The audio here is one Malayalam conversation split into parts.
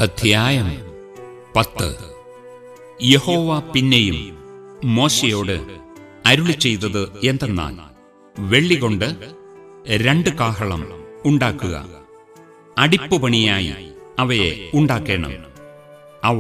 അധ്യായം പത്ത് യഹോവ പിന്നെയും മോശയോട് അരുളി ചെയ്തത് എന്തെന്നാൽ വെള്ളികൊണ്ട് രണ്ട് കാഹളം ഉണ്ടാക്കുക അടിപ്പുപണിയായി അവയെ ഉണ്ടാക്കേണം അവ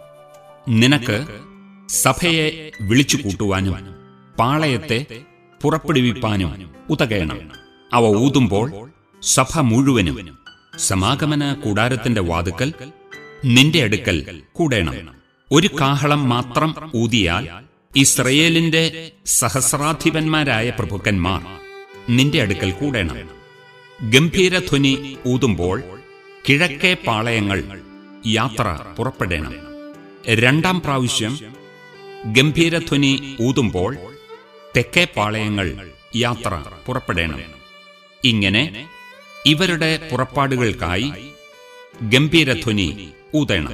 നിനക്ക് സഭയെ വിളിച്ചു കൂട്ടുവാനും പാളയത്തെ പുറപ്പെടുവിപ്പാനും ഉതകേണം അവ ഊതുമ്പോൾ സഭ മുഴുവനും സമാഗമന കൂടാരത്തിന്റെ വാതുക്കൽ നിന്റെ അടുക്കൽ കൂടേണം ഒരു കാഹളം മാത്രം ഊതിയാൽ ഇസ്രയേലിന്റെ സഹസ്രാധിപന്മാരായ പ്രഭുക്കന്മാർ നിന്റെ അടുക്കൽ കൂടേണം ഗംഭീരധ്വനി ഊതുമ്പോൾ കിഴക്കേ പാളയങ്ങൾ യാത്ര പുറപ്പെടേണം രണ്ടാം പ്രാവശ്യം ഗംഭീരധ്വനി ഊതുമ്പോൾ തെക്കേ പാളയങ്ങൾ യാത്ര പുറപ്പെടേണം ഇങ്ങനെ ഇവരുടെ പുറപ്പാടുകൾക്കായി ഗംഭീരധ്വനി ഊതേണം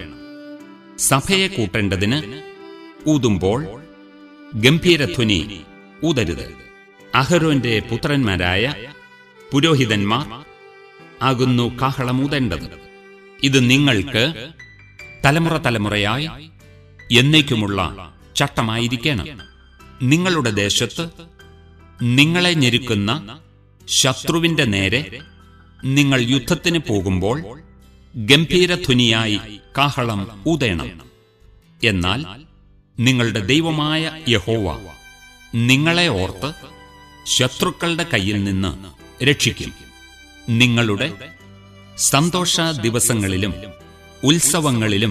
സഭയെ കൂട്ടേണ്ടതിന് ഊതുമ്പോൾ ഗംഭീരധ്വനി ഊതരുത് അഹരോന്റെ പുത്രന്മാരായ പുരോഹിതന്മാർ ആകുന്നു കാഹളമൂതേണ്ടത് ഇത് നിങ്ങൾക്ക് തലമുറ തലമുറയായി എന്നേക്കുമുള്ള ചട്ടമായിരിക്കണം നിങ്ങളുടെ ദേശത്ത് നിങ്ങളെ ഞെരുക്കുന്ന ശത്രുവിന്റെ നേരെ നിങ്ങൾ യുദ്ധത്തിന് പോകുമ്പോൾ ഗംഭീരധ്വനിയായി കാഹളം ഊതേണം എന്നാൽ നിങ്ങളുടെ ദൈവമായ യഹോവ നിങ്ങളെ ഓർത്ത് ശത്രുക്കളുടെ കയ്യിൽ നിന്ന് രക്ഷിക്കും നിങ്ങളുടെ സന്തോഷ ദിവസങ്ങളിലും ഉത്സവങ്ങളിലും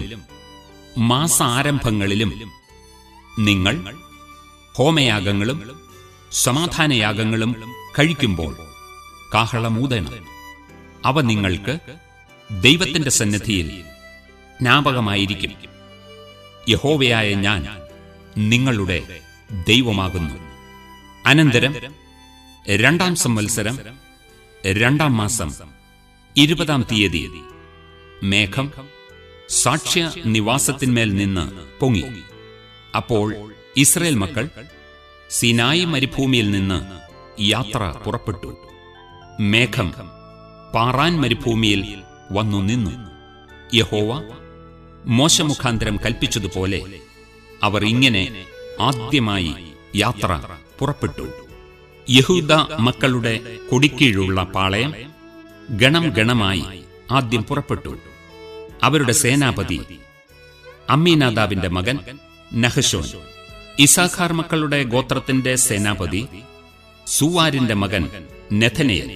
മാസാരംഭങ്ങളിലും നിങ്ങൾ ഹോമയാഗങ്ങളും സമാധാനയാഗങ്ങളും കഴിക്കുമ്പോൾ കാഹളമൂതണം അവ നിങ്ങൾക്ക് ദൈവത്തിന്റെ സന്നിധിയിൽ ജ്ഞാപകമായിരിക്കും യഹോവയായ ഞാൻ നിങ്ങളുടെ ദൈവമാകുന്നു അനന്തരം രണ്ടാം സംവത്സരം രണ്ടാം മാസം ഇരുപതാം തീയതി മേഘം സാക്ഷ്യ നിവാസത്തിന്മേൽ നിന്ന് പൊങ്ങി അപ്പോൾ ഇസ്രയേൽ മക്കൾ സിനായി മരുഭൂമിയിൽ നിന്ന് യാത്ര പുറപ്പെട്ടു മേഘം പാറാൻ മരുഭൂമിയിൽ വന്നു നിന്നു യഹോവ മോശമുഖാന്തരം കൽപ്പിച്ചതുപോലെ അവർ ഇങ്ങനെ ആദ്യമായി യാത്ര പുറപ്പെട്ടു യഹൂദ മക്കളുടെ കൊടിക്കീഴുള്ള പാളയം ഗണം ഗണമായി ആദ്യം പുറപ്പെട്ടു അവരുടെ സേനാപതി അമ്മീനാദാവിന്റെ മകൻ നഹശോൻ ഇസാഖാർ മക്കളുടെ ഗോത്രത്തിന്റെ സേനാപതി സുവാരിന്റെ മകൻ നെഥനയൽ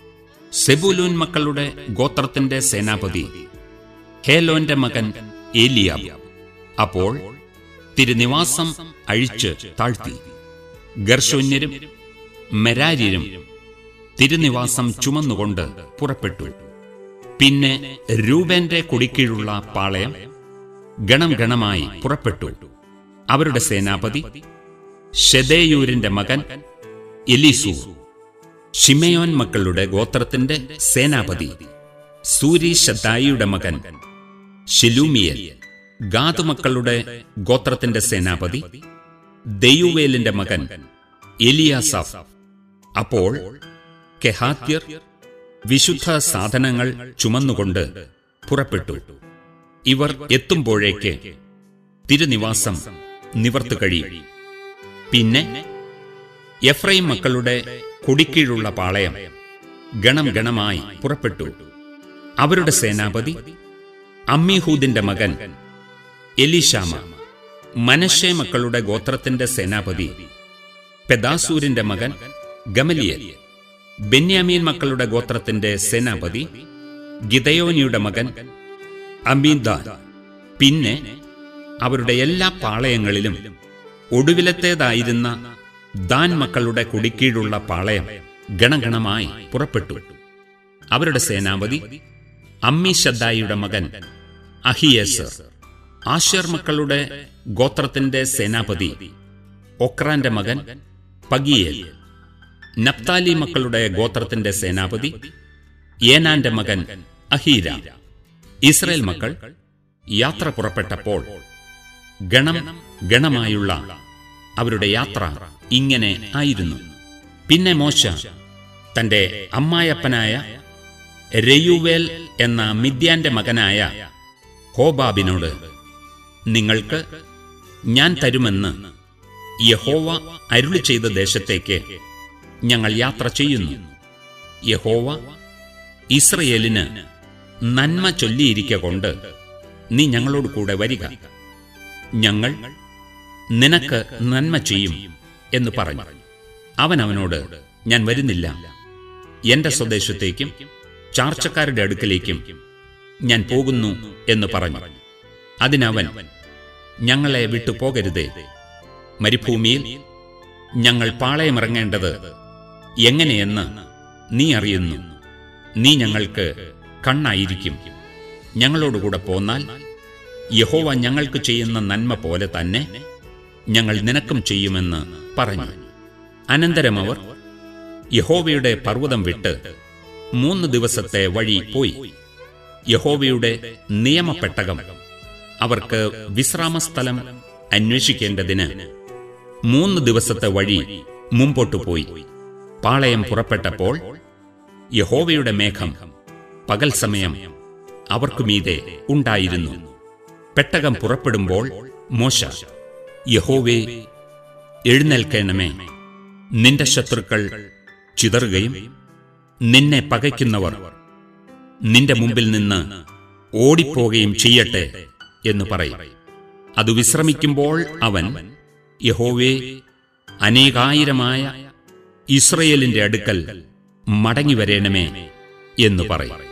സെബുലൂൻ മക്കളുടെ ഗോത്രത്തിന്റെ സേനാപതി ഹേലോന്റെ മകൻ ഏലിയാബ് അപ്പോൾ തിരുനിവാസം അഴിച്ച് താഴ്ത്തി ഗർശൂന്യരും മെരാര്യരും തിരുനിവാസം ചുമന്നുകൊണ്ട് പുറപ്പെട്ടു പിന്നെ രൂപന്റെ കുടിക്കീഴുള്ള പാളയം ഗണം ഗണമായി പുറപ്പെട്ടു അവരുടെ സേനാപതി ഷെദേയൂരിന്റെ മകൻ എലീസു ഷിമയോൻ മക്കളുടെ ഗോത്രത്തിന്റെ സേനാപതി സൂരി ഷദ്ദായിയുടെ മകൻ ഷിലൂമിയൽ ഗാദ് മക്കളുടെ ഗോത്രത്തിന്റെ സേനാപതി ദയുവേലിന്റെ മകൻ എലിയാസഫ് അപ്പോൾ കെഹാത്യർ വിശുദ്ധ സാധനങ്ങൾ ചുമന്നുകൊണ്ട് പുറപ്പെട്ടു ഇവർ എത്തുമ്പോഴേക്ക് തിരുനിവാസം നിവർത്ത് കഴിയും പിന്നെ എഫ്രൈം മക്കളുടെ കൊടിക്കീഴുള്ള പാളയം ഗണം ഗണമായി പുറപ്പെട്ടു അവരുടെ സേനാപതി അമ്മിഹൂദിന്റെ മകൻ എലിഷാമ മനശെ മക്കളുടെ ഗോത്രത്തിന്റെ സേനാപതി പെദാസൂരിന്റെ മകൻ ഗമലിയൽ ബെന്യാമീൻ മക്കളുടെ ഗോത്രത്തിന്റെ സേനാപതി ഗിതയോനിയുടെ മകൻ അമീദാൻ പിന്നെ അവരുടെ എല്ലാ പാളയങ്ങളിലും ഒടുവിലത്തേതായിരുന്ന ദാൻ മക്കളുടെ കുടിക്കീഴുള്ള പാളയം ഗണഗണമായി പുറപ്പെട്ടു അവരുടെ സേനാപതി അമ്മിഷദ്ദായിയുടെ മകൻ അഹിയേസർ ആശർ മക്കളുടെ ഗോത്രത്തിന്റെ സേനാപതി ഒക്രാന്റെ മകൻ പഗിയേൽ നപ്താലി മക്കളുടെ ഗോത്രത്തിന്റെ സേനാപതി ഏനാന്റെ മകൻ അഹീര ഇസ്രയേൽ മക്കൾ യാത്ര പുറപ്പെട്ടപ്പോൾ ഗണം ഗണമായുള്ള അവരുടെ യാത്ര ഇങ്ങനെ ആയിരുന്നു പിന്നെ മോശ തന്റെ അമ്മായപ്പനായ രയുവേൽ എന്ന മിദ്യാന്റെ മകനായ ഹോബാബിനോട് നിങ്ങൾക്ക് ഞാൻ തരുമെന്ന് യഹോവ അരുളി ചെയ്ത ദേശത്തേക്ക് ഞങ്ങൾ യാത്ര ചെയ്യുന്നു യഹോവ ഇസ്രയേലിന് നന്മ ചൊല്ലിയിരിക്ക കൊണ്ട് നീ ഞങ്ങളോട് കൂടെ വരിക ഞങ്ങൾ നിനക്ക് നന്മ ചെയ്യും എന്ന് പറഞ്ഞു അവൻ അവനോട് ഞാൻ വരുന്നില്ല എന്റെ സ്വദേശത്തേക്കും ചാർച്ചക്കാരുടെ അടുക്കലേക്കും ഞാൻ പോകുന്നു എന്ന് പറഞ്ഞു അതിനവൻ ഞങ്ങളെ വിട്ടു പോകരുതേ മരുഭൂമിയിൽ ഞങ്ങൾ പാളയമിറങ്ങേണ്ടത് എങ്ങനെയെന്ന് നീ അറിയുന്നു നീ ഞങ്ങൾക്ക് കണ്ണായിരിക്കും ഞങ്ങളോടുകൂടെ പോന്നാൽ യഹോവ ഞങ്ങൾക്ക് ചെയ്യുന്ന നന്മ പോലെ തന്നെ ഞങ്ങൾ നിനക്കും ചെയ്യുമെന്ന് പറഞ്ഞു അനന്തരം അവർ യഹോവയുടെ പർവ്വതം വിട്ട് മൂന്ന് ദിവസത്തെ വഴി പോയി യഹോവയുടെ നിയമപ്പെട്ടകം അവർക്ക് വിശ്രാമസ്ഥലം അന്വേഷിക്കേണ്ടതിന് മൂന്ന് ദിവസത്തെ വഴി മുമ്പോട്ടു പോയി പാളയം പുറപ്പെട്ടപ്പോൾ യഹോവയുടെ മേഘം പകൽ സമയം അവർക്കു മീതെ ഉണ്ടായിരുന്നു പെട്ടകം പുറപ്പെടുമ്പോൾ മോശ യഹോവേ എഴുന്നേൽക്കണമേ നിന്റെ ശത്രുക്കൾ ചിതറുകയും നിന്നെ പകയ്ക്കുന്നവർ നിന്റെ മുമ്പിൽ നിന്ന് ഓടിപ്പോകുകയും ചെയ്യട്ടെ എന്ന് പറയും അത് വിശ്രമിക്കുമ്പോൾ അവൻ യഹോവേ അനേകായിരമായ ഇസ്രയേലിന്റെ അടുക്കൽ മടങ്ങി വരേണമേ എന്ന് പറയും